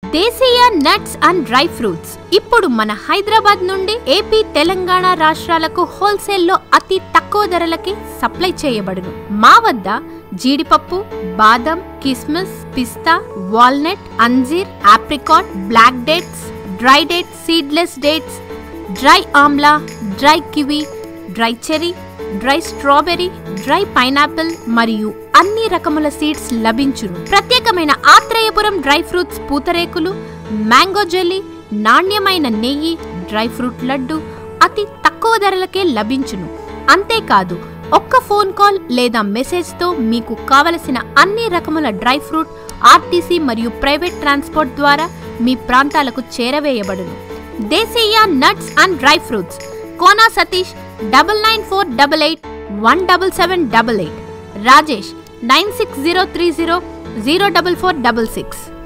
దేశీయ nuts and dry fruits ఇప్పుడు మన హైదరాబాద్ నుండి ఏపీ తెలంగాణ రాష్ట్రాలకు హోల్సేల్లో అతి తక్కువ ధరలకి సప్లై చేయబడును మా వద్ద జీడిపప్పు బాదం కిస్మిస్ పిస్తా వాల్నట్ అంజీర్ apricot black dates dry dates seedless dates dry ఆమ్లా dry kiwi dry cherry dry strawberry dry pineapple మరియు అన్ని రకముల సీడ్స్ లభించును ప్రత్యేకమైన ఆత్రేయపురం డ్రై ఫ్రూట్స్ పూతరేకులు మ్యాంగో జెల్లీ నాణ్యమైన నెయ్యి డ్రై ఫ్రూట్ లడ్డు అతి తక్కువ ధరలకే లభించును అంతేకాదు ఒక్క ఫోన్ కాల్ లేదా మెసేజ్తో మీకు కావలసిన అన్ని రకముల డ్రై ఫ్రూట్ ఆర్టీసీ మరియు ప్రైవేట్ ట్రాన్స్పోర్ట్ ద్వారా మీ ప్రాంతాలకు చేరవేయబడును దేశీయ nuts and dry fruits Kona Satish double nine four double eight one double seven double eight Rajesh nine six zero three zero zero double four double six